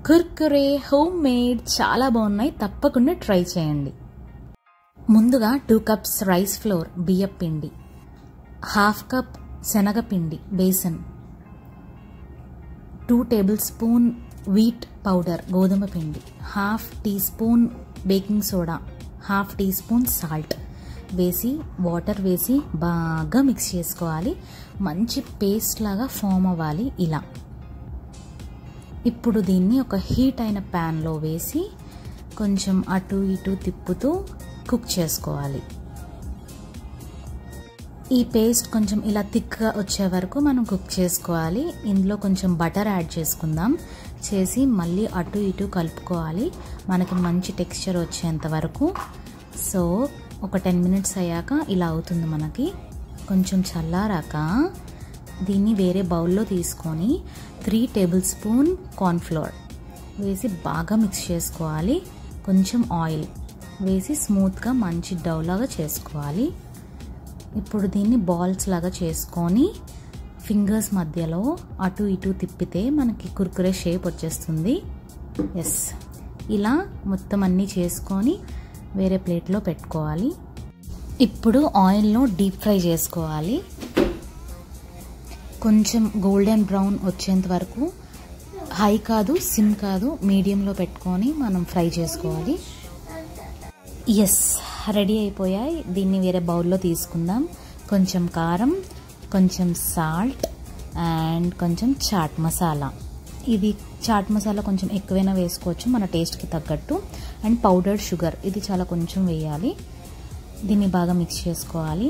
Kurkure home made చాలా బాగున్నాయి తప్పకుండా ట్రై చేయండి ముందుగా టూ కప్స్ రైస్ ఫ్లోర్ బియ్యం పిండి హాఫ్ కప్ శనగపిండి besan two tablespoon wheat powder గోధుమ పిండి half teaspoon baking soda half teaspoon salt వేసి వాటర్ వేసి బాగా మిక్స్ చేసుకోవాలి మంచి పేస్ట్ లాగా ఫామ్ అవ్వాలి ఇలా ఇప్పుడు దీన్ని ఒక హీట్ అయిన ప్యాన్లో వేసి కొంచెం అటు ఇటు తిప్పుతూ కుక్ చేసుకోవాలి ఈ పేస్ట్ కొంచెం ఇలా థిక్గా వచ్చే వరకు మనం కుక్ చేసుకోవాలి ఇందులో కొంచెం బటర్ యాడ్ చేసుకుందాం చేసి మళ్ళీ అటు ఇటు కలుపుకోవాలి మనకి మంచి టెక్స్చర్ వచ్చేంత వరకు సో ఒక టెన్ మినిట్స్ అయ్యాక ఇలా అవుతుంది మనకి కొంచెం చల్లారాక దీన్ని వేరే బౌల్లో తీసుకొని త్రీ టేబుల్ స్పూన్ కార్న్ఫ్లోర్ వేసి బాగా మిక్స్ చేసుకోవాలి కొంచెం ఆయిల్ వేసి స్మూత్గా మంచి డౌలాగా చేసుకోవాలి ఇప్పుడు దీన్ని బాల్స్ లాగా చేసుకొని ఫింగర్స్ మధ్యలో అటు ఇటు తిప్పితే మనకి కుర్కురే షేప్ వచ్చేస్తుంది ఎస్ ఇలా మొత్తం అన్నీ చేసుకొని వేరే ప్లేట్లో పెట్టుకోవాలి ఇప్పుడు ఆయిల్లో డీప్ ఫ్రై చేసుకోవాలి కొంచెం గోల్డెన్ బ్రౌన్ వచ్చేంత వరకు హై కాదు సిమ్ కాదు మీడియంలో పెట్టుకొని మనం ఫ్రై చేసుకోవాలి ఎస్ రెడీ అయిపోయాయి దీన్ని వేరే బౌల్లో తీసుకుందాం కొంచెం కారం కొంచెం సాల్ట్ అండ్ కొంచెం చాట్ మసాలా ఇది చాట్ మసాలా కొంచెం ఎక్కువైనా వేసుకోవచ్చు మన టేస్ట్కి తగ్గట్టు అండ్ పౌడర్డ్ షుగర్ ఇది చాలా కొంచెం వేయాలి దీన్ని బాగా మిక్స్ చేసుకోవాలి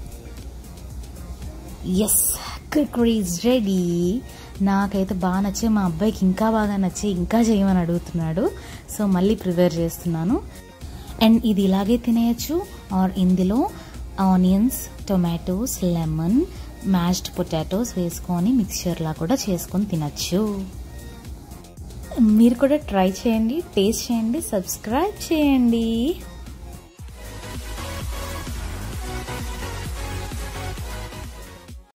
ఎస్ కుర్కురీ ఈజ్ రెడీ నాకైతే బాగా నచ్చే మా అబ్బాయికి ఇంకా బాగా నచ్చి ఇంకా చేయమని అడుగుతున్నాడు సో మళ్ళీ ప్రిపేర్ చేస్తున్నాను అండ్ ఇది ఇలాగే తినేయచ్చు ఆర్ ఇందులో onions tomatoes lemon mashed potatoes వేసుకొని మిక్చర్లా కూడా చేసుకొని తినచ్చు మీరు కూడా ట్రై చేయండి టేస్ట్ చేయండి సబ్స్క్రైబ్ చేయండి